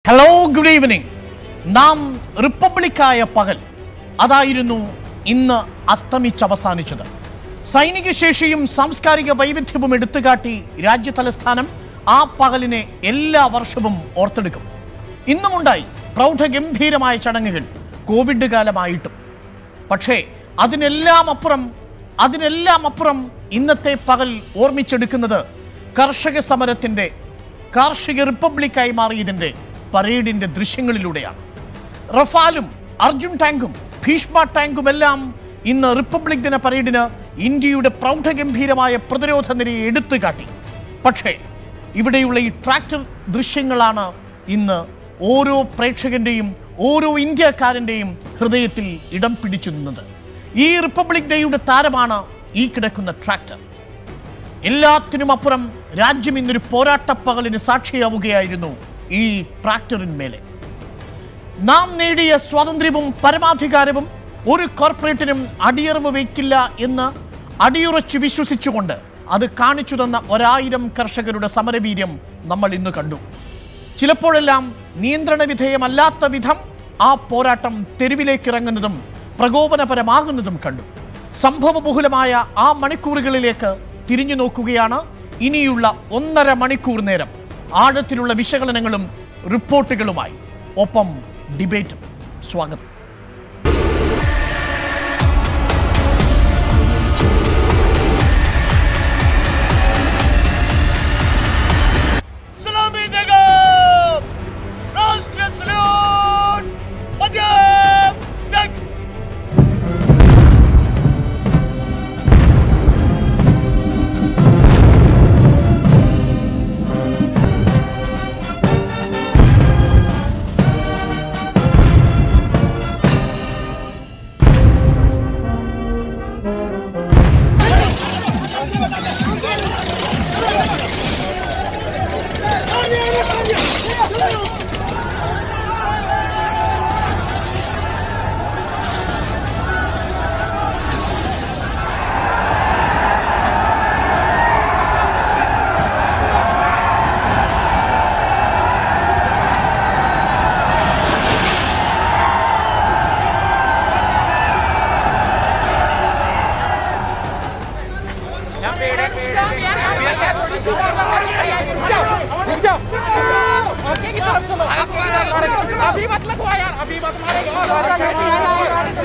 hello good evening നാം റിപ്പബ്ലിക്കായ പകൽ അതായിരുന്നു ഇന്ന് അസ്തമിച്ചവസാനിച്ചത് സൈനിക ശേഷിയും സാംസ്കാരിക വൈവിധ്യവും എടുത്തുകാട്ടി രാജ്യ തലസ്ഥാനം ആ പകലിനെ എല്ലാ വർഷവും ഓർത്തെടുക്കും ഇന്നുമുണ്ടായി പ്രൗഢഗംഭീരമായ ചടങ്ങുകൾ കോവിഡ് കാലമായിട്ടും പക്ഷേ അതിനെല്ലാം അപ്പുറം അതിനെല്ലാം അപ്പുറം ഇന്നത്തെ പകൽ ഓർമ്മിച്ചെടുക്കുന്നത് കർഷക സമരത്തിന്റെ കാർഷിക റിപ്പബ്ലിക്കായി മാറിയതിന്റെ പരേഡിന്റെ ദൃശ്യങ്ങളിലൂടെയാണ് റഫാലും അർജുൻ ടാങ്കും ഭീഷ്മ ടാങ്കുമെല്ലാം ഇന്ന് റിപ്പബ്ലിക് ദിന പരേഡിന് ഇന്ത്യയുടെ പ്രൗഢഗംഭീരമായ പ്രതിരോധ നിരയെ എടുത്തു കാട്ടി പക്ഷേ ഇവിടെയുള്ള ഈ ട്രാക്ടർ ദൃശ്യങ്ങളാണ് ഇന്ന് ഓരോ പ്രേക്ഷകന്റെയും ഓരോ ഇന്ത്യക്കാരന്റെയും ഹൃദയത്തിൽ ഇടം പിടിച്ചു നിന്നത് ഈ റിപ്പബ്ലിക് ഡേയുടെ താരമാണ് ഈ കിടക്കുന്ന ട്രാക്ടർ എല്ലാത്തിനും അപ്പുറം രാജ്യം ഇന്നൊരു പോരാട്ടപ്പകലിന് സാക്ഷിയാവുകയായിരുന്നു ഈ ട്രാക്ടറിന്മേലെ നാം നേടിയ സ്വാതന്ത്ര്യവും പരമാധികാരവും ഒരു കോർപ്പറേറ്റിനും അടിയറവ് വയ്ക്കില്ല എന്ന് അടിയുറച്ചു വിശ്വസിച്ചുകൊണ്ട് അത് കാണിച്ചു തന്ന ഒരായിരം കർഷകരുടെ സമരവീര്യം നമ്മൾ ഇന്ന് കണ്ടു ചിലപ്പോഴെല്ലാം നിയന്ത്രണ വിധേയമല്ലാത്ത വിധം ആ പോരാട്ടം തെരുവിലേക്ക് ഇറങ്ങുന്നതും പ്രകോപനപരമാകുന്നതും കണ്ടു സംഭവബഹുലമായ ആ മണിക്കൂറുകളിലേക്ക് തിരിഞ്ഞു നോക്കുകയാണ് ഇനിയുള്ള ഒന്നര മണിക്കൂർ നേരം ആഴത്തിലുള്ള വിശകലനങ്ങളും റിപ്പോർട്ടുകളുമായി ഒപ്പം ഡിബേറ്റും സ്വാഗതം सलामी देगा राष्ट्र सल्यूट मध्यम देख अभी मत लगवा यार अभी मत मारेगा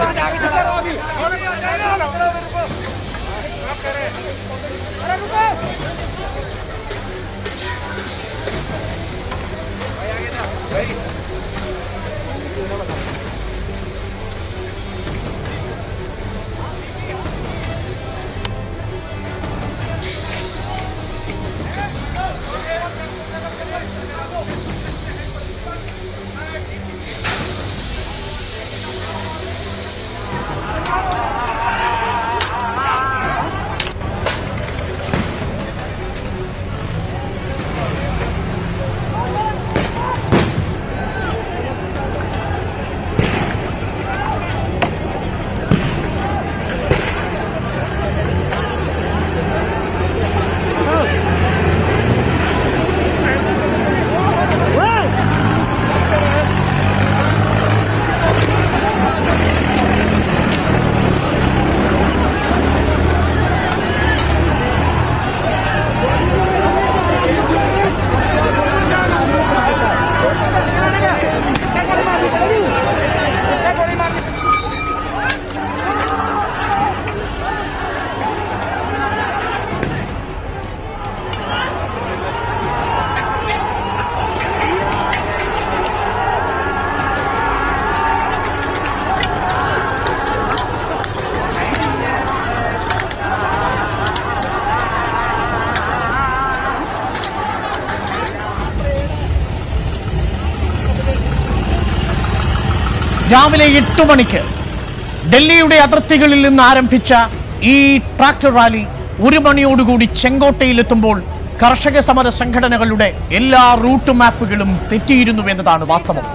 രാവിലെ എട്ട് മണിക്ക് ഡൽഹിയുടെ അതിർത്തികളിൽ നിന്ന് ആരംഭിച്ച ഈ ട്രാക്ടർ റാലി ഒരു മണിയോടുകൂടി ചെങ്കോട്ടയിലെത്തുമ്പോൾ കർഷക സമര സംഘടനകളുടെ എല്ലാ റൂട്ട് മാപ്പുകളും തെറ്റിയിരുന്നു എന്നതാണ് വാസ്തവം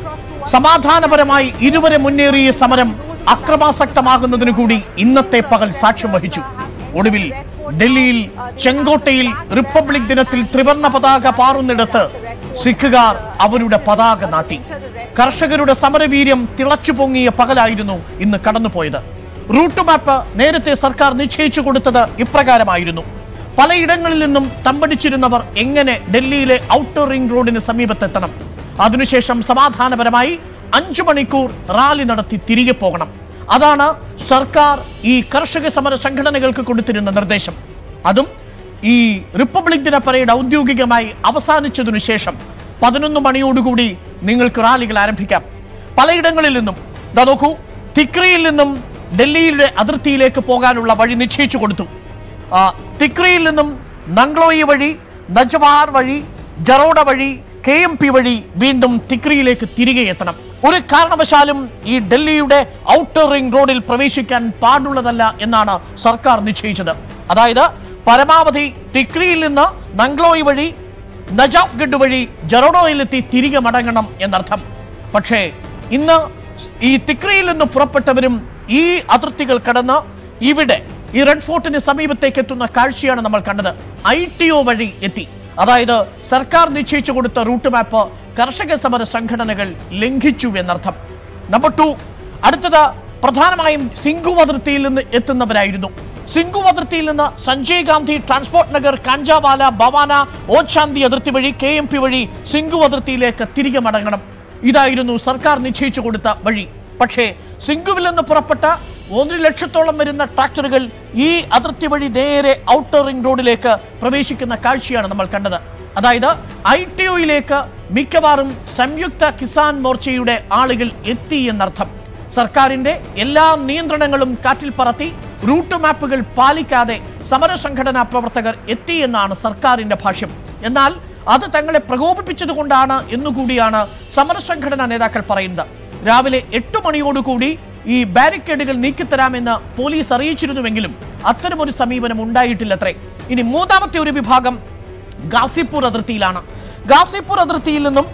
സമാധാനപരമായി ഇരുവരെ മുന്നേറിയ സമരം അക്രമാസക്തമാകുന്നതിനു കൂടി ഇന്നത്തെ പകൽ സാക്ഷ്യം വഹിച്ചു ഒടുവിൽ ഡൽഹിയിൽ ചെങ്കോട്ടയിൽ റിപ്പബ്ലിക് ദിനത്തിൽ ത്രിവർണ പതാക പാറുന്നിടത്ത് സിഖുകാർ അവരുടെ പതാക നാട്ടി കർഷകരുടെ സമരവീര്യം തിളച്ചു പൊങ്ങിയ പകലായിരുന്നു ഇന്ന് കടന്നുപോയത് റൂട്ട് മാപ്പ് നേരത്തെ സർക്കാർ നിശ്ചയിച്ചു കൊടുത്തത് ഇപ്രകാരമായിരുന്നു പലയിടങ്ങളിൽ നിന്നും തമ്പടിച്ചിരുന്നവർ എങ്ങനെ ഡൽഹിയിലെ ഔട്ടർ റിംഗ് റോഡിന് സമീപത്തെത്തണം അതിനുശേഷം സമാധാനപരമായി അഞ്ചു മണിക്കൂർ റാലി നടത്തി തിരികെ പോകണം അതാണ് സർക്കാർ ഈ കർഷക സമര സംഘടനകൾക്ക് കൊടുത്തിരുന്ന നിർദ്ദേശം അതും ഈ റിപ്പബ്ലിക് ദിന പരേഡ് ഔദ്യോഗികമായി അവസാനിച്ചതിനു ശേഷം പതിനൊന്ന് മണിയോടുകൂടി നിങ്ങൾക്ക് റാലികൾ ആരംഭിക്കാം പലയിടങ്ങളിൽ നിന്നും ദാ നോക്കൂ തിക്രിയിൽ നിന്നും ഡൽഹിയിലെ അതിർത്തിയിലേക്ക് പോകാനുള്ള വഴി നിശ്ചയിച്ചു കൊടുത്തു ആ, തിക്രിയിൽ നിന്നും നങ്ലോയി വഴി നജ്വാർ വഴി ജറോഡ വഴി കെ എം പി വഴി വീണ്ടും തിക്രിയിലേക്ക് തിരികെ എത്തണം ഒരു കാരണവശാലും ഈ ഡൽഹിയുടെ ഔട്ടർ റിംഗ് റോഡിൽ പ്രവേശിക്കാൻ പാടുള്ളതല്ല എന്നാണ് സർക്കാർ നിശ്ചയിച്ചത് അതായത് പരമാവധി തിക്രിയിൽ നിന്ന് നങ്ലോയി വഴി നജാഫ്ഗഡ് വഴി ജറോഡോയിലെത്തി തിരികെ മടങ്ങണം എന്നർത്ഥം പക്ഷേ ഇന്ന് ഈ തിക്രിയിൽ നിന്ന് പുറപ്പെട്ടവരും ഈ അതിർത്തികൾ കടന്ന് ഇവിടെ ഈ റെഡ് ഫോർട്ടിന് സമീപത്തേക്ക് എത്തുന്ന കാഴ്ചയാണ് നമ്മൾ കണ്ടത് ഐ ടി ഒ വഴി എത്തി അതായത് സർക്കാർ നിശ്ചയിച്ചു കൊടുത്ത റൂട്ട് മാപ്പ് കർഷക സമര സംഘടനകൾ ലംഘിച്ചു എന്നർത്ഥം നമ്പർ ടു അടുത്തത് പ്രധാനമായും സിംഗു അതിർത്തിയിൽ നിന്ന് എത്തുന്നവരായിരുന്നു സിംഗു അതിർത്തിയിൽ നിന്ന് സഞ്ജയ് ഗാന്ധി ട്രാൻസ്പോർട്ട് നഗർ കാഞ്ചാവാല ഭവാന ഓച്ചാന്തി അതിർത്തി വഴി കെ എം പി വഴി സിംഗു അതിർത്തിയിലേക്ക് തിരികെ മടങ്ങണം ഇതായിരുന്നു സർക്കാർ നിശ്ചയിച്ചു കൊടുത്ത വഴി പക്ഷേ സിംഗുവിൽ നിന്ന് പുറപ്പെട്ട ഒന്നര ലക്ഷത്തോളം വരുന്ന ട്രാക്ടറുകൾ ഈ അതിർത്തി വഴി നേരെ ഔട്ടർ റിംഗ് റോഡിലേക്ക് പ്രവേശിക്കുന്ന കാഴ്ചയാണ് നമ്മൾ കണ്ടത് അതായത് ഐ ടി ഒയിലേക്ക് മിക്കവാറും സംയുക്ത കിസാൻ മോർച്ചയുടെ ആളുകൾ എത്തി എന്നർത്ഥം സർക്കാരിന്റെ എല്ലാ നിയന്ത്രണങ്ങളും കാറ്റിൽ പറത്തി റൂട്ട് മാപ്പുകൾ പാലിക്കാതെ സമരസംഘടനാ പ്രവർത്തകർ എത്തി എന്നാണ് സർക്കാരിന്റെ ഭാഷ്യം എന്നാൽ അത് തങ്ങളെ പ്രകോപിപ്പിച്ചതുകൊണ്ടാണ് എന്നുകൂടിയാണ് സമരസംഘടനാ നേതാക്കൾ പറയുന്നത് രാവിലെ എട്ട് മണിയോടുകൂടി ഈ ബാരിക്കേഡുകൾ നീക്കിത്തരാമെന്ന് പോലീസ് അറിയിച്ചിരുന്നുവെങ്കിലും അത്തരമൊരു സമീപനം ഉണ്ടായിട്ടില്ലത്രേ ഇനി മൂന്നാമത്തെ ഒരു വിഭാഗം ഗാസിപ്പൂർ അതിർത്തിയിലാണ് ഗാസിപ്പൂർ അതിർത്തിയിൽ നിന്നും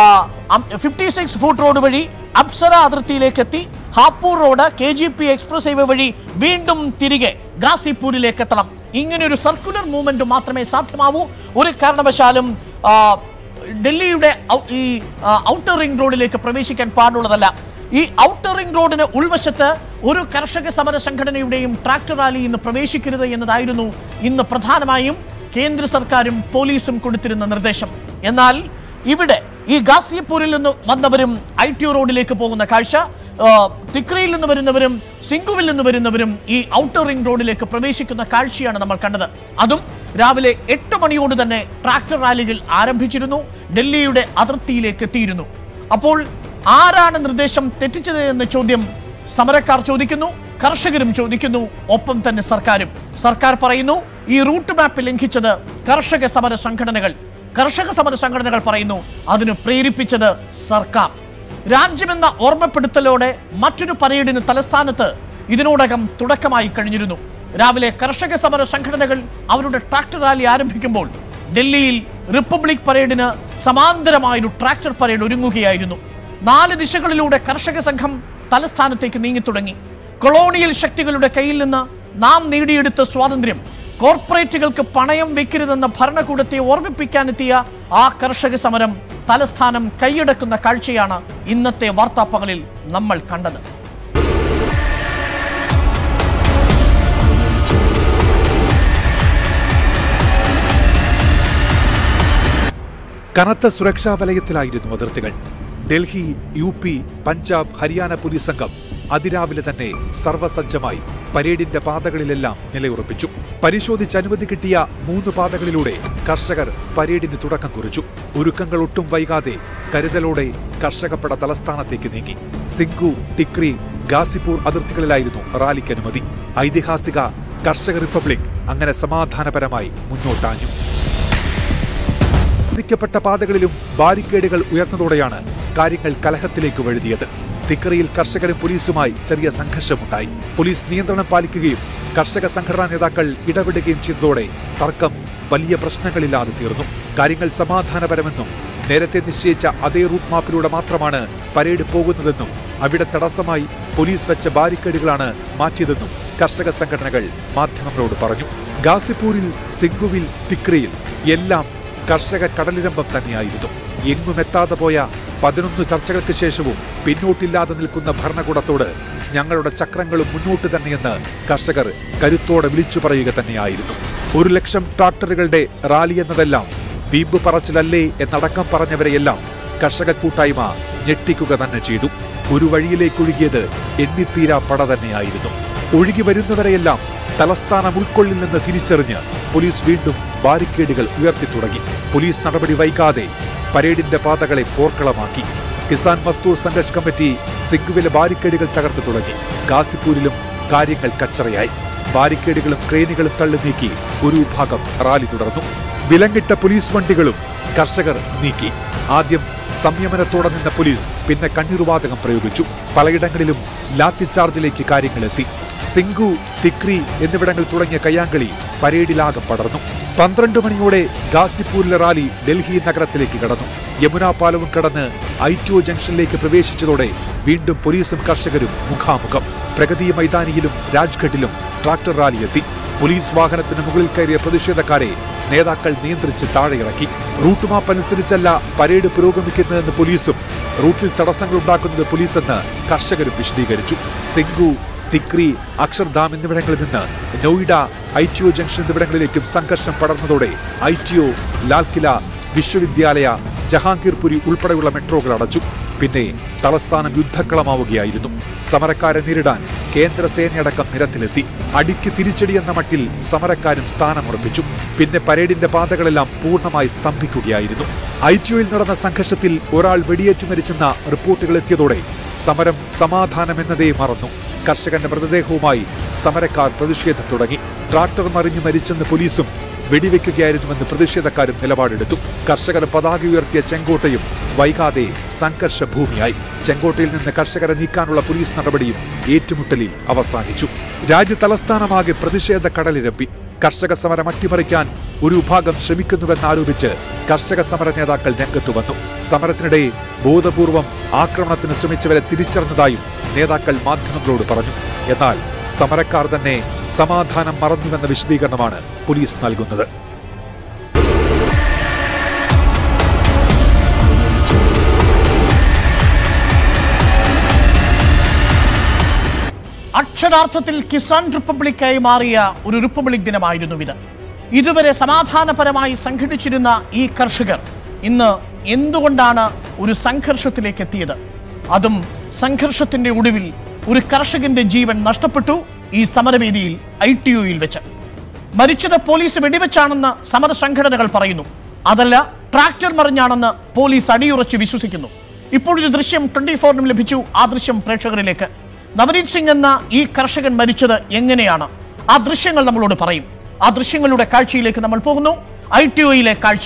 ഫിഫ്റ്റി സിക്സ് ഫുട്ട് റോഡ് വഴി അപ്സര അതിർത്തിയിലേക്ക് എത്തി Hapur road K G P express highway വഴി വീണ്ടും തിരികെ ഗാസിപ്പൂരിലേക്ക് എത്തണം ഇങ്ങനെ ഒരു സർക്കുലർ മൂവ്മെന്റ് മാത്രമേ സാധ്യമാവൂ ഒരു കാരണവശാലും ആ, ഡൽഹിയുടെ ഔ- ഈ ഔട്ടർ റിംഗ് റോഡിലേക്ക് പ്രവേശിക്കാൻ പാടുള്ളതല്ല ഈ ഔട്ടർ റിംഗ് റോഡിന് ഉൾവശത്ത് ഒരു കർഷക സമര സംഘടനയുടെയും ട്രാക്ടർ റാലി ഇന്ന് പ്രവേശിക്കരുത് എന്നതായിരുന്നു ഇന്ന് പ്രധാനമായും കേന്ദ്ര സർക്കാരും പോലീസും കൊടുത്തിരുന്ന നിർദ്ദേശം എന്നാൽ ഇവിടെ ഈ ഗാസിയപ്പൂരിൽ നിന്ന് വന്നവരും ഐ ടി റോഡിലേക്ക് പോകുന്ന കാഴ്ച ആ, തിക്രിയിൽ നിന്ന് വരുന്നവരും സിംഗുവിൽ നിന്ന് വരുന്നവരും ഈ ഔട്ടർ റിംഗ് റോഡിലേക്ക് പ്രവേശിക്കുന്ന കാഴ്ചയാണ് നമ്മൾ കണ്ടത് അതും രാവിലെ എട്ട് മണിയോട് തന്നെ ട്രാക്ടർ റാലികൾ ആരംഭിച്ചിരുന്നു ഡൽഹിയുടെ അതിർത്തിയിലേക്ക് എത്തിയിരുന്നു അപ്പോൾ ആരാണ് നിർദ്ദേശം തെറ്റിച്ചത് എന്ന ചോദ്യം സമരക്കാർ ചോദിക്കുന്നു കർഷകരും ചോദിക്കുന്നു ഒപ്പം തന്നെ സർക്കാരും സർക്കാർ പറയുന്നു ഈ റൂട്ട് മാപ്പ് ലംഘിച്ചത് കർഷക സമര സംഘടനകൾ കർഷക സമര സംഘടനകൾ പറയുന്നു അതിന് പ്രേരിപ്പിച്ചത് സർക്കാർ രാജ്യമെന്ന ഓർമ്മപ്പെടുത്തലോടെ മറ്റൊരു പരേഡിന് തലസ്ഥാനത്ത് ഇതിനോടകം തുടക്കമായി കഴിഞ്ഞിരുന്നു രാവിലെ കർഷക സമര സംഘടനകൾ അവരുടെ ട്രാക്ടർ റാലി ആരംഭിക്കുമ്പോൾ ഡൽഹിയിൽ റിപ്പബ്ലിക് പരേഡിന് സമാന്തരമായൊരു ട്രാക്ടർ പരേഡ് ഒരുങ്ങുകയായിരുന്നു നാല് ദിശകളിലൂടെ കർഷക സംഘം തലസ്ഥാനത്തേക്ക് നീങ്ങിത്തുടങ്ങി കൊളോണിയൽ ശക്തികളുടെ കയ്യിൽ നിന്ന് നാം നേടിയെടുത്ത സ്വാതന്ത്ര്യം കോർപ്പറേറ്റുകൾക്ക് പണയം വെക്കരുതെന്ന ഭരണകൂടത്തെ ഓർമ്മിപ്പിക്കാനെത്തിയ ആ കർഷക സമരം തലസ്ഥാനം കൈയടക്കുന്ന കാഴ്ചയാണ് ഇന്നത്തെ വാർത്താപ്പകലിൽ നമ്മൾ കണ്ടത് കനത്ത സുരക്ഷാ വലയത്തിലായിരുന്നു അതിർത്തികൾ Delhi U P Punjab Haryana police സംഘം അതിരാവിലെ തന്നെ സർവസജ്ജമായി പരേഡിന്റെ പാതകളിലെല്ലാം നിലയുറപ്പിച്ചു പരിശോധിച്ച് അനുമതി കിട്ടിയ മൂന്ന് പാതകളിലൂടെ കർഷകർ പരേഡിന് തുടക്കം കുറിച്ചു ഒരുക്കങ്ങൾ ഒട്ടും വൈകാതെ കരുതലോടെ കർഷകപ്പട തലസ്ഥാനത്തേക്ക് നീങ്ങി സിംഗു ടിക്രി ഗാസിപൂർ അതിർത്തികളിലായിരുന്നു റാലിക്ക് അനുമതി ഐതിഹാസിക കർഷക റിപ്പബ്ലിക് അങ്ങനെ സമാധാനപരമായി മുന്നോട്ടാഞ്ഞു ബാധിക്കപ്പെട്ട പാതകളിലും ബാരിക്കേഡുകൾ ഉയർന്നതോടെയാണ് കാര്യങ്ങൾ കലഹത്തിലേക്ക് വഴുതിയത് തിക്കറിയിൽ കർഷകരും പോലീസുമായി ചെറിയ സംഘർഷമുണ്ടായി പോലീസ് നിയന്ത്രണം പാലിക്കുകയും കർഷക സംഘടനാ നേതാക്കൾ ഇടപെടുകയും ചെയ്തതോടെ തർക്കം വലിയ പ്രശ്നങ്ങളില്ലാതെ തീർന്നു കാര്യങ്ങൾ സമാധാനപരമെന്നും നേരത്തെ നിശ്ചയിച്ച അതേ റൂട്ട് മാപ്പിലൂടെ മാത്രമാണ് പരേഡ് പോകുന്നതെന്നും അവിടെ തടസ്സമായി പോലീസ് വെച്ച ബാരിക്കേഡുകളാണ് മാറ്റിയതെന്നും കർഷക സംഘടനകൾ മാധ്യമങ്ങളോട് പറഞ്ഞു ഗാസിപ്പൂരിൽ സിംഗുവിൽ തിക്രിയിൽ എല്ലാം കർഷക കടലിരമ്പം തന്നെയായിരുന്നു എങ്ങും എത്താതെ പോയ പതിനൊന്ന് ചർച്ചകൾക്ക് ശേഷവും പിന്നോട്ടില്ലാതെ നിൽക്കുന്ന ഭരണകൂടത്തോട് ഞങ്ങളുടെ ചക്രങ്ങളും മുന്നോട്ട് തന്നെയെന്ന് കർഷകർ കരുത്തോടെ വിളിച്ചു പറയുക തന്നെയായിരുന്നു ഒരു ലക്ഷം ട്രാക്ടറുകളുടെ റാലി എന്നതെല്ലാം വീമ്പ് പറച്ചിലല്ലേ എന്നടക്കം പറഞ്ഞവരെയെല്ലാം കർഷക കൂട്ടായ്മ ഞെട്ടിക്കുക തന്നെ ചെയ്തു ഒരു വഴിയിലേക്കൊഴുകിയത് എണ്ണിത്തീരാ പട തന്നെയായിരുന്നു ഒഴുകി വരുന്നവരെയെല്ലാം തലസ്ഥാനം ഉൾക്കൊള്ളില്ലെന്ന് തിരിച്ചറിഞ്ഞ് പോലീസ് വീണ്ടും ബാരിക്കേഡുകൾ ഉയർത്തി തുടങ്ങി പോലീസ് നടപടി വൈകാതെ പരേഡിന്റെ പാതകളെ പോർക്കളമാക്കി കിസാൻ മസ്ദൂർ സംഘർഷ് കമ്മിറ്റി സിംഗുവിലെ ബാരിക്കേഡുകൾ തകർത്തു തുടങ്ങി ഗാസിപ്പൂരിലും കാര്യങ്ങൾ കച്ചറയായി ബാരിക്കേഡുകളും ക്രെയിനുകളും തള്ളി നീക്കി ഒരു വിഭാഗം റാലി തുടർന്നു വിലങ്ങിട്ട പോലീസ് വണ്ടികളും കർഷകർ നീക്കി ആദ്യം സംയമനത്തോടെ നിന്ന പോലീസ് പിന്നെ കണ്ണീർവാതകം പ്രയോഗിച്ചു പലയിടങ്ങളിലും ലാത്തിചാർജിലേക്ക് കാര്യങ്ങളെത്തി സിംഗു തിക്രി എന്നിവിടങ്ങൾ തുടങ്ങിയ കയ്യാങ്കളി പരേഡിലാകെ പടർന്നു പന്ത്രണ്ട് മണിയോടെ ഗാസിപ്പൂരിലെ റാലി ഡൽഹി നഗരത്തിലേക്ക് കടന്നു യമുനാ പാലവും കടന്ന് ഐറ്റോ ജംഗ്ഷനിലേക്ക് പ്രവേശിച്ചതോടെ വീണ്ടും പോലീസും കർഷകരും മുഖാമുഖം പ്രഗതി മൈതാനിയിലും രാജ്ഘട്ടിലും ട്രാക്ടർ റാലി എത്തി പോലീസ് വാഹനത്തിന് മുകളിൽ കയറിയ പ്രതിഷേധക്കാരെ നേതാക്കൾ നിയന്ത്രിച്ച് താഴെയിറക്കി റൂട്ട് മാപ്പ് അനുസരിച്ചല്ല പരേഡ് പുരോഗമിക്കുന്നതെന്ന് പോലീസും റൂട്ടിൽ തടസ്സങ്ങൾ ഉണ്ടാക്കുന്നത് പോലീസെന്ന് കർഷകരും വിശദീകരിച്ചു സിംഗു തിക്രി അക്ഷർധാം എന്നിവിടങ്ങളിൽ നിന്ന് Noida I T O junction എന്നിവിടങ്ങളിലേക്കും സംഘർഷം പടർന്നതോടെ I T O Lal Qila Vishwavidyalaya Jahangirpuri ഉൾപ്പെടെയുള്ള മെട്രോകൾ അടച്ചു പിന്നെ തലസ്ഥാനം യുദ്ധക്കളമാവുകയായിരുന്നു സമരക്കാരെ നേരിടാൻ കേന്ദ്ര സേനയടക്കം നിരത്തിലെത്തി അടിക്ക് തിരിച്ചടി എന്ന മട്ടിൽ സമരക്കാരും സ്ഥാനമുറപ്പിച്ചു പിന്നെ പരേഡിന്റെ പാതകളെല്ലാം പൂർണ്ണമായി സ്തംഭിക്കുകയായിരുന്നു ഐ ടി ഒയിൽ നടന്ന സംഘർഷത്തിൽ ഒരാൾ വെടിയേറ്റു മരിച്ചെന്ന റിപ്പോർട്ടുകൾ എത്തിയതോടെ സമരം സമാധാനമെന്നതേ മറന്നു കർഷകന്റെ മൃതദേഹവുമായി സമരക്കാർ പ്രതിഷേധം തുടങ്ങി ട്രാക്ടർ മറിഞ്ഞു മരിച്ചെന്ന് പോലീസും വെടിവെക്കുകയായിരുന്നുവെന്ന് പ്രതിഷേധക്കാരും നിലപാടെടുത്തു കർഷകർ പതാക ഉയർത്തിയ ചെങ്കോട്ടയും വൈകാതെ സംഘർഷ ഭൂമിയായി ചെങ്കോട്ടയിൽ നിന്ന് കർഷകരെ നീക്കാനുള്ള പോലീസ് നടപടിയും ഏറ്റുമുട്ടലിൽ അവസാനിച്ചു രാജ്യ തലസ്ഥാനമാകെ പ്രതിഷേധ കടലിരമ്പി കർഷക സമരം അട്ടിമറിക്കാൻ ഒരു വിഭാഗം ശ്രമിക്കുന്നുവെന്നാരോപിച്ച് കർഷക സമര നേതാക്കൾ രംഗത്തു വന്നു സമരത്തിനിടെ ബോധപൂർവം ആക്രമണത്തിന് ശ്രമിച്ചവരെ തിരിച്ചറിഞ്ഞതായും നേതാക്കൾ മാധ്യമങ്ങളോട് പറഞ്ഞു എന്നാൽ സമരക്കാർ തന്നെ സമാധാനം മറന്നുവെന്ന വിശദീകരണമാണ് പോലീസ് നൽകുന്നത് അക്ഷരാർത്ഥത്തിൽ കിസാൻ റിപ്പബ്ലിക്കായി മാറിയ ഒരു റിപ്പബ്ലിക് ദിനമായിരുന്നു ഇത് ഇതുവരെ സമാധാനപരമായി സംഘടിച്ചിരുന്ന ഈ കർഷകർ ഇന്ന് എന്തുകൊണ്ടാണ് ഒരു സംഘർഷത്തിലേക്ക് എത്തിയത് അതും സംഘർഷത്തിന്റെ ഒടുവിൽ ഒരു കർഷകന്റെ ജീവൻ നഷ്ടപ്പെട്ടു ഈ സമരവേദിയിൽ ഐ ടി യുയിൽ വെച്ച് മരിച്ചത് പോലീസ് വെടിവെച്ചാണെന്ന് സമരസംഘടനകൾ പറയുന്നു അതല്ല ട്രാക്ടർ മറിഞ്ഞാണെന്ന് പോലീസ് അടിയുറച്ച് വിശ്വസിക്കുന്നു ഇപ്പോഴൊരു ദൃശ്യം ട്വന്റി ഫോറിനും ലഭിച്ചു ആ ദൃശ്യം പ്രേക്ഷകരിലേക്ക് നവനീത് സിംഗ് എന്ന ഈ കർഷകൻ മരിച്ചത് എങ്ങനെയാണ് ആ ദൃശ്യങ്ങൾ നമ്മളോട് പറയും ആ ദൃശ്യങ്ങളുടെ കാഴ്ചയിലേക്ക് നമ്മൾ പോകുന്നു ഐ ടി ഒയിലെ കാഴ്ച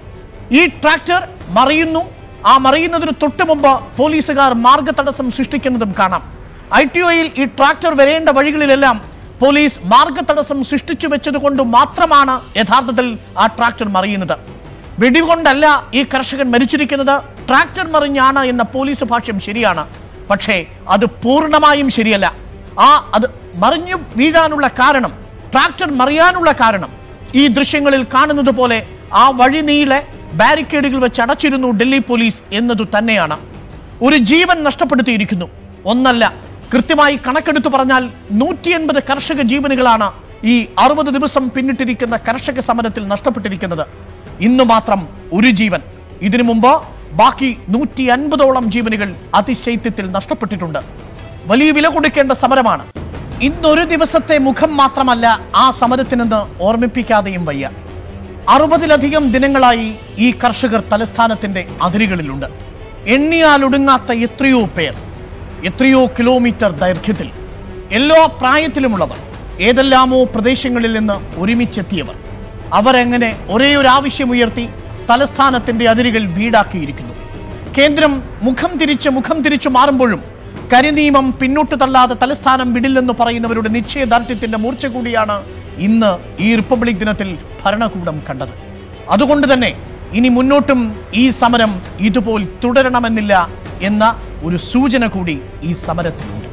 ഈ ട്രാക്ടർ മറിയുന്നു ആ മറിയുന്നതിന് തൊട്ട് മുമ്പ് പോലീസുകാർ മാർഗതടസ്സം സൃഷ്ടിക്കുന്നതും കാണാം ഐ ടി ഒയിൽ ഈ ട്രാക്ടർ വരേണ്ട വഴികളിലെല്ലാം പോലീസ് മാർഗതടസ്സം സൃഷ്ടിച്ചു വെച്ചത് കൊണ്ട് മാത്രമാണ് യഥാർത്ഥത്തിൽ ആ ട്രാക്ടർ മറിയുന്നത് വെടികൊണ്ടല്ല ഈ കർഷകൻ മരിച്ചിരിക്കുന്നത് ട്രാക്ടർ മറിഞ്ഞാണ് എന്ന പോലീസ് ഭാഷ്യം ശരിയാണ് പക്ഷേ അത് പൂർണ്ണമായും ശരിയല്ല ആ അത് മറിഞ്ഞു വീഴാനുള്ള കാരണം ട്രാക്ടർ മറിയാനുള്ള കാരണം ഈ ദൃശ്യങ്ങളിൽ കാണുന്നത് പോലെ ആ വഴി നീളെ ബാരിക്കേഡുകൾ വെച്ച് അടച്ചിരുന്നു ഡൽഹി പോലീസ് എന്നതു തന്നെയാണ് ഒരു ജീവൻ നഷ്ടപ്പെടുത്തിയിരിക്കുന്നു ഒന്നല്ല കൃത്യമായി കണക്കെടുത്തു പറഞ്ഞാൽ നൂറ്റി എൺപത് കർഷക ജീവനുകളാണ് ഈ അറുപത് ദിവസം പിന്നിട്ടിരിക്കുന്ന കർഷക സമരത്തിൽ നഷ്ടപ്പെട്ടിരിക്കുന്നത് ഇന്നു മാത്രം ഒരു ജീവൻ ഇതിനു മുമ്പ് ബാക്കി നൂറ്റി അൻപതോളം ജീവനുകൾ അതിശൈത്യത്തിൽ നഷ്ടപ്പെട്ടിട്ടുണ്ട് വലിയ വില കൊടുക്കേണ്ട സമരമാണ് ഇന്നൊരു ദിവസത്തെ മുഖം മാത്രമല്ല ആ സമരത്തിനെന്ന് ഓർമ്മിപ്പിക്കാതെയും വയ്യ അറുപതിലധികം ദിനങ്ങളായി ഈ കർഷകർ തലസ്ഥാനത്തിന്റെ അതിരുകളിലുണ്ട് എണ്ണിയാലൊടുങ്ങാത്ത എത്രയോ പേർ എത്രയോ കിലോമീറ്റർ ദൈർഘ്യത്തിൽ എല്ലാ പ്രായത്തിലുമുള്ളവർ ഏതെല്ലാമോ പ്രദേശങ്ങളിൽ നിന്ന് ഒരുമിച്ചെത്തിയവർ അവരെങ്ങനെ ഒരേ ഒരു ആവശ്യമുയർത്തി തലസ്ഥാനത്തിന്റെ അതിരുകൾ വീടാക്കിയിരിക്കുന്നു കേന്ദ്രം മുഖം തിരിച്ച് മുഖം തിരിച്ചു മാറുമ്പോഴും കരിനിയമം പിന്നോട്ട് തള്ളാതെ തലസ്ഥാനം വിടില്ലെന്ന് പറയുന്നവരുടെ നിശ്ചയദാർഢ്യത്തിന്റെ മൂർച്ച കൂടിയാണ് ഇന്ന് ഈ റിപ്പബ്ലിക് ദിനത്തിൽ ഭരണകൂടം കണ്ടത് അതുകൊണ്ട് തന്നെ ഇനി മുന്നോട്ടും ഈ സമരം ഇതുപോൽ തുടരണമെന്നില്ല എന്ന ഒരു സൂചന കൂടി ഈ സമരത്തിലുണ്ട്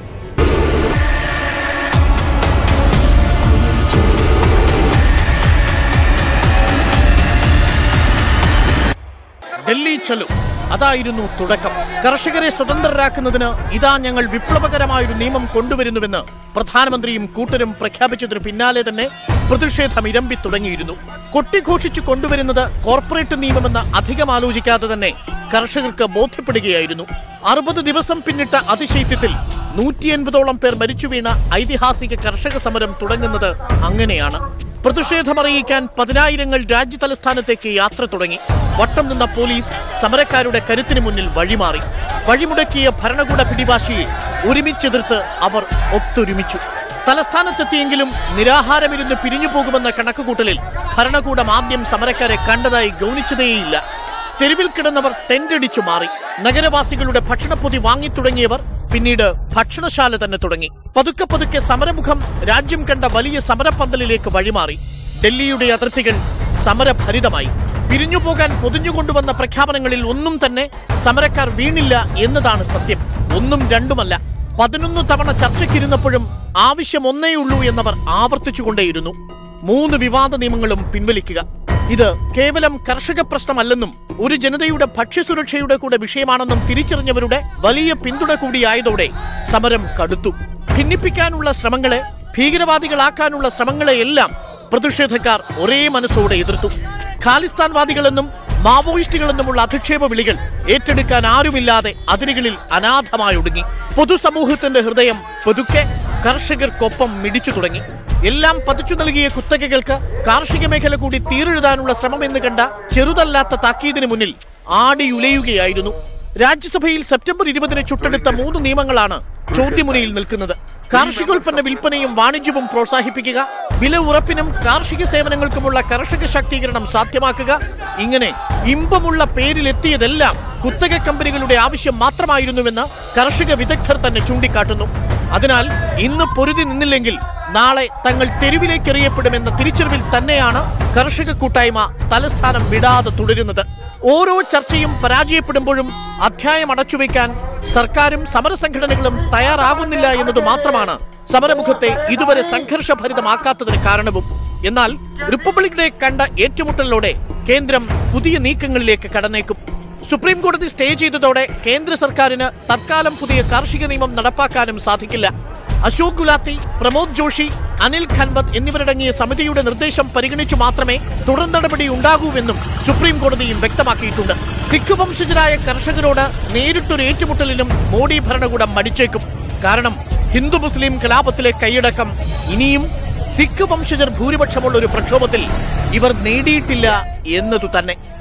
ഡൽഹി ചലു അതായിരുന്നു തുടക്കം കർഷകരെ സ്വതന്ത്രരാക്കുന്നതിന് ഇതാ ഞങ്ങൾ വിപ്ലവകരമായൊരു നിയമം കൊണ്ടുവരുന്നുവെന്ന് പ്രധാനമന്ത്രിയും കൂട്ടരും പ്രഖ്യാപിച്ചതിന് പിന്നാലെ തന്നെ പ്രതിഷേധം ഇരമ്പി തുടങ്ങിയിരുന്നു കൊട്ടിഘോഷിച്ചു കൊണ്ടുവരുന്നത് കോർപ്പറേറ്റ് നിയമമെന്ന് അധികം ആലോചിക്കാതെ തന്നെ കർഷകർക്ക് ബോധ്യപ്പെടുകയായിരുന്നു അറുപത് ദിവസം പിന്നിട്ട അതിശൈത്യത്തിൽ നൂറ്റി എൺപതോളം പേർ മരിച്ചു വീണ ഐതിഹാസിക കർഷക സമരം തുടങ്ങുന്നത് അങ്ങനെയാണ് പ്രതിഷേധമറിയിക്കാൻ പതിനായിരങ്ങൾ രാജ്യതലസ്ഥാനത്തേക്ക് യാത്ര തുടങ്ങി വട്ടം നിന്ന പോലീസ് സമരക്കാരുടെ കരുത്തിന് മുന്നിൽ വഴിമാറി വഴിമുടക്കിയ ഭരണകൂട പിടിവാശിയെ ഒരുമിച്ചെതിർത്ത് അവർ ഒത്തൊരുമിച്ചു തലസ്ഥാനത്തെത്തിയെങ്കിലും നിരാഹാരമിരുന്ന് പിരിഞ്ഞു പോകുമെന്ന കണക്കുകൂട്ടലിൽ ഭരണകൂടം ആദ്യം സമരക്കാരെ കണ്ടതായി ഗൗനിച്ചതേയില്ല തെരുവിൽ കിടന്നവർ ടെന്റടിച്ചു മാറി നഗരവാസികളുടെ ഭക്ഷണപ്പൊതി വാങ്ങിത്തുടങ്ങിയവർ പിന്നീട് ഭക്ഷണശാല തന്നെ തുടങ്ങി പതുക്കെ പതുക്കെ സമരമുഖം രാജ്യം കണ്ട വലിയ സമരപ്പന്തലിലേക്ക് വഴിമാറി ഡൽഹിയുടെ അതിർത്തികൾ സമരഭരിതമായി പിരിഞ്ഞുപോകാൻ പൊതിഞ്ഞുകൊണ്ടുവന്ന പ്രഖ്യാപനങ്ങളിൽ ഒന്നും തന്നെ സമരക്കാർ വീണില്ല എന്നതാണ് സത്യം ഒന്നും രണ്ടുമല്ല പതിനൊന്ന് തവണ ചർച്ചയ്ക്കിരുന്നപ്പോഴും ആവശ്യം ഒന്നേ ഉള്ളൂ എന്നവർ ആവർത്തിച്ചുകൊണ്ടേയിരുന്നു മൂന്ന് വിവാദ നിയമങ്ങളും പിൻവലിക്കുക ഇത് കേവലം കർഷക പ്രശ്നമല്ലെന്നും ഒരു ജനതയുടെ ഭക്ഷ്യസുരക്ഷയുടെ കൂടെ വിഷയമാണെന്നും തിരിച്ചറിഞ്ഞവരുടെ വലിയ പിന്തുണ കൂടിയായതോടെ സമരം കടുത്തു ഭിന്നിപ്പിക്കാനുള്ള ശ്രമങ്ങളെ ഭീകരവാദികളാക്കാനുള്ള ശ്രമങ്ങളെയെല്ലാം പ്രതിഷേധക്കാർ ഒരേ മനസ്സോടെ എതിർത്തു ഖാലിസ്ഥാൻവാദികളെന്നും മാവോയിസ്റ്റുകളെന്നുമുള്ള അധിക്ഷേപ വിളികൾ ഏറ്റെടുക്കാൻ ആരുമില്ലാതെ അതിരുകളിൽ അനാഥമായൊടുങ്ങി പൊതുസമൂഹത്തിന്റെ ഹൃദയം പതുക്കെ കർഷകർക്കൊപ്പം മിടിച്ചു തുടങ്ങി എല്ലാം പതിച്ചു നൽകിയ കുത്തകകൾക്ക് കാർഷിക മേഖല കൂടി തീരെഴുതാനുള്ള ശ്രമം എന്ന് കണ്ട ചെറുതല്ലാത്ത താക്കീതിന് മുന്നിൽ ആടിയുലയുകയായിരുന്നു രാജ്യസഭയിൽ സെപ്റ്റംബർ ഇരുപതിന് ചുട്ടെടുത്ത മൂന്ന് നിയമങ്ങളാണ് ചോദ്യമുനയിൽ നിൽക്കുന്നത് കാർഷികോൽപ്പന്ന വിൽപ്പനയും വാണിജ്യവും പ്രോത്സാഹിപ്പിക്കുക വില ഉറപ്പിനും കാർഷിക സേവനങ്ങൾക്കുമുള്ള കർഷക ശാക്തീകരണം സാധ്യമാക്കുക ഇങ്ങനെ ഇമ്പമുള്ള പേരിലെത്തിയതെല്ലാം കുത്തക കമ്പനികളുടെ ആവശ്യം മാത്രമായിരുന്നുവെന്ന് കർഷക വിദഗ്ധർ തന്നെ ചൂണ്ടിക്കാട്ടുന്നു അതിനാൽ ഇന്ന് പൊരുതി നിന്നില്ലെങ്കിൽ നാളെ തങ്ങൾ തെരുവിലേക്കെറിയപ്പെടുമെന്ന തിരിച്ചറിവിൽ തന്നെയാണ് കർഷക കൂട്ടായ്മ തലസ്ഥാനം വിടാതെ തുടരുന്നത് ഓരോ ചർച്ചയും പരാജയപ്പെടുമ്പോഴും അധ്യായം അടച്ചുവെക്കാൻ സർക്കാരും സമരസംഘടനകളും തയ്യാറാകുന്നില്ല എന്നത് മാത്രമാണ് സമരമുഖത്തെ ഇതുവരെ സംഘർഷഭരിതമാക്കാത്തതിന് കാരണവും എന്നാൽ റിപ്പബ്ലിക് ഡേ കണ്ട ഏറ്റുമുട്ടലിലൂടെ കേന്ദ്രം പുതിയ നീക്കങ്ങളിലേക്ക് കടന്നേക്കും സുപ്രീം കോടതി സ്റ്റേ ചെയ്തതോടെ കേന്ദ്ര സർക്കാരിന് തത്കാലം പുതിയ കാർഷിക നിയമം നടപ്പാക്കാനും സാധിക്കില്ല അശോക് ഗുലാത്തി പ്രമോദ് ജോഷി അനിൽ ഖൻവത് എന്നിവരടങ്ങിയ സമിതിയുടെ നിർദ്ദേശം പരിഗണിച്ചു മാത്രമേ തുടർ നടപടി ഉണ്ടാകൂവെന്നും സുപ്രീം കോടതിയും വ്യക്തമാക്കിയിട്ടുണ്ട് സിഖ് വംശജരായ കർഷകരോട് നേരിട്ടൊരു ഏറ്റുമുട്ടലിനും മോഡി ഭരണകൂടം മടിച്ചേക്കും കാരണം ഹിന്ദു മുസ്ലിം കലാപത്തിലെ കൈയടക്കം ഇനിയും സിഖ് വംശജർ ഭൂരിപക്ഷമുള്ള ഒരു പ്രക്ഷോഭത്തിൽ ഇവർ നേടിയിട്ടില്ല എന്നതു തന്നെ